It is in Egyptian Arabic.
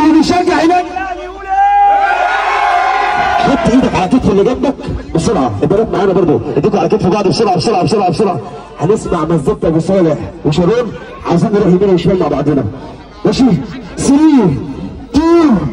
اللي بيشجع هناك حط ايدك على كتف اللي جنبك بسرعه البنات معانا برضو ايديكم على كتف بعض بسرعه بسرعه بسرعه بسرعه هنسمع مزيكا ابو صالح وشارون عايزين نروح يمين وشمال مع بعضنا ماشي 3 2